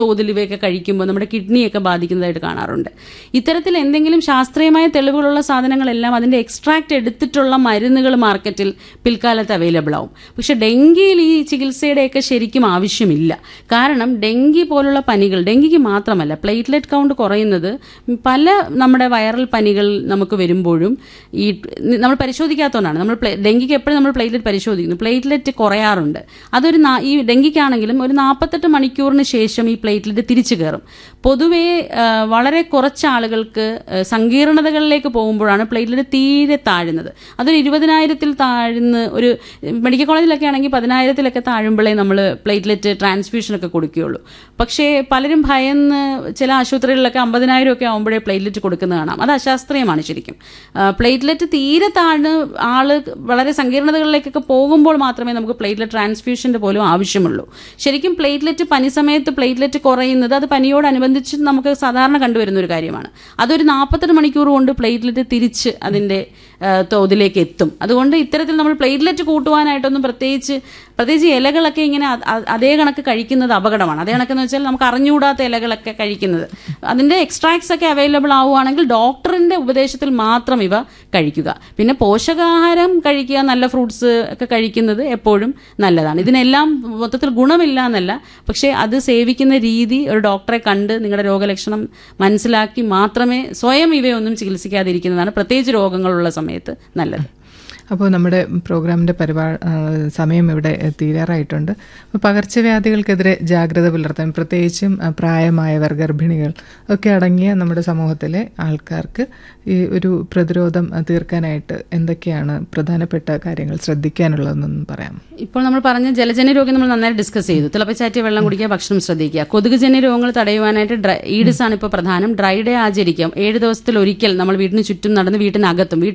തോതിൽ ഇവയൊക്കെ കഴിക്കുമ്പോൾ നമ്മുടെ കിഡ്നിയൊക്കെ ബാധിക്കുന്നതായിട്ട് കാണാറുണ്ട് ഇത്തരത്തിൽ എന്തെങ്കിലും ശാസ്ത്രീയമായ തെളിവുകളുള്ള സാധനങ്ങളെല്ലാം അതിന്റെ എക്സ്ട്രാക്ട് എടുത്തിട്ടുള്ള മരുന്നുകൾ മാർക്കറ്റിൽ പിൽക്കാലത്ത് അവൈലബിൾ ആവും പക്ഷെ ഡെങ്കിയിൽ ഈ ചികിത്സയുടെയൊക്കെ ശരിക്കും ആവശ്യമില്ല കാരണം ഡെങ്കി പോലുള്ള പനികൾ ഡെങ്കിക്ക് മാത്രമല്ല പ്ലേറ്റ്ലെറ്റ് കൗണ്ട് കുറയുന്നത് പല നമ്മുടെ വൈറൽ പനികൾ നമുക്ക് വരുമ്പോഴും ഈ നമ്മൾ പരിശോധിക്കാത്തതുകൊണ്ടാണ് നമ്മൾ പ്ലേ- ഡെങ്കിക്ക് എപ്പോഴും നമ്മൾ പ്ലേറ്റ്ലെറ്റ് പരിശോധിക്കുന്നു പ്ലേറ്റ്ലെറ്റ് കുറയാറുണ്ട് അതൊരു നാ- ഈ ഡെങ്കിക്കാണെങ്കിലും ഒരു നാൽപ്പത്തെട്ട് മണിക്കൂറിന് ശേഷം ഈ പ്ലേറ്റ്ലെറ്റ് തിരിച്ചു കയറും പൊതുവേ ആ, വളരെ കുറച്ച് ആളുകൾക്ക് ആ, സങ്കീർണതകളിലേക്ക് പോകുമ്പോഴാണ് പ്ലേറ്റ്ലെറ്റ് തീരെ താഴുന്നത് അതൊരു ഇരുപതിനായിരത്തിൽ താഴ്ന്ന് ഒരു മെഡിക്കൽ കോളേജിലൊക്കെ ആണെങ്കിൽ പതിനായിരത്തിലൊക്കെ താഴുമ്പോഴേ നമ്മൾ പ്ലേറ്റ്ലെറ്റ് ട്രാൻസ്ഫ്യൂഷനൊക്കെ കൊടുക്കുകയുള്ളൂ പക്ഷേ പലരും ഭയന്ന് ചില ആശുപത്രികളിലൊക്കെ അമ്പതിനായിരം ഒക്കെ ആകുമ്പോഴേ പ്ലേറ്റ്ലെറ്റ് കൊടുക്കുന്നത് കാണാം അത് അശാസ്ത്രീയമാണ് ശരിക്കും ആ, പ്ലേറ്റ്ലെറ്റ് തീരെ താഴ്ന്ന് ആള് വളരെ സങ്കീർണതകളിലേക്കൊക്കെ പോകുമ്പോൾ മാത്രമേ നമുക്ക് പ്ലേറ്റ്ലെറ്റ് ട്രാൻസ്ഫ്യൂഷന്റെ പോലും ആവശ്യമുള്ളൂ ശരിക്കും പ്ലേറ്റ്ലെറ്റ് പനി സമയത്ത് പ്ലേറ്റ്ലെറ്റ് കുറയുന്നത് അത് പനിയോടനുബന്ധിച്ച് നമുക്ക് സാധാരണ കണ്ടുവരുന്ന ഒരു കാര്യമാണ് അതൊരു നാൽപ്പത്തെട്ട് മണിക്കൂർ കൊണ്ട് പ്ലേറ്റ്ലെറ്റ് തിരിച്ച് അതിന്റെ ആ, തോതിലേക്ക് എത്തും അതുകൊണ്ട് ഇത്തരത്തിൽ നമ്മൾ പ്ലേറ്റ്ലെറ്റ് കൂട്ടുവാനായിട്ടൊന്നും പ്രത്യേകിച്ച് പ്രത്യേകിച്ച് ഇലകളൊക്കെ ഇങ്ങനെ അ- അ- അതേ കണക്ക് കഴിക്കുന്നത് അപകടമാണ് അതേ കണക്കെന്ന് വെച്ചാൽ നമുക്ക് അറിഞ്ഞുകൂടാത്ത ഇലകളൊക്കെ കഴിക്കുന്നത് അതിന്റെ എക്സ്ട്രാക്ട്സ് ഒക്കെ അവൈലബിൾ ആവുകയാണെങ്കിൽ ഡോക്ടറിന്റെ ഉപദേശത്തിൽ മാത്രം ഇവ കഴിക്കുക പിന്നെ പോഷകാഹാരം കഴിക്കുക നല്ല ഫ്രൂട്ട്സ് ഒക്കെ കഴിക്കുന്നത് എപ്പോഴും നല്ലതാണ് ഇതിനെല്ലാം മൊത്തത്തിൽ ഗുണമില്ല എന്നല്ല പക്ഷേ അത് സേവിക്കുന്ന രീതി ഒരു ഡോക്ടറെ കണ്ട് നിങ്ങളുടെ രോഗലക്ഷണം മനസ്സിലാക്കി മാത്രമേ സ്വയം ഇവയൊന്നും ചികിത്സിക്കാതിരിക്കുന്നതാണ് പ്രത്യേകിച്ച് രോഗങ്ങളുള്ള സമയത്ത് നല്ലത് അപ്പോൾ നമ്മുടെ പ്രോഗ്രാമിൻ്റെ പരിപാ ആ, സമയം ഇവിടെ തീരാറായിട്ടുണ്ട് അപ്പോൾ പകർച്ചവ്യാധികൾക്കെതിരെ ജാഗ്രത പുലർത്താൻ പ്രത്യേകിച്ചും ആ, പ്രായമായവർ ഗർഭിണികൾ ഒക്കെ അടങ്ങിയ നമ്മുടെ സമൂഹത്തിലെ ആൾക്കാർക്ക് ഈ ഒരു പ്രതിരോധം ആ, തീർക്കാനായിട്ട് എന്തൊക്കെയാണ് പ്രധാനപ്പെട്ട കാര്യങ്ങൾ ശ്രദ്ധിക്കാനുള്ളതെന്നൊന്നും പറയാം ഇപ്പോൾ നമ്മൾ പറഞ്ഞ ജലജന്യ രോഗം നമ്മൾ നന്നായി ഡിസ്കസ് ചെയ്തു തിളപ്പിച്ചാറ്റിയ വെള്ളം കുടിക്കുക ഭക്ഷണം ശ്രദ്ധിക്കുക കൊതുകുജന്യ രോഗങ്ങൾ തടയുവാനായിട്ട് ഡ്രൈ ഈഡിസ് ആണ് ഇപ്പോൾ പ്രധാനം ഡ്രൈ ഡേ ആചരിക്കാം ഏഴ് ദിവസത്തിൽ ഒരിക്കൽ നമ്മൾ വീടിന് ചുറ്റും നടന്ന് വീട്ടിനകത്തും വീട്ടിൽ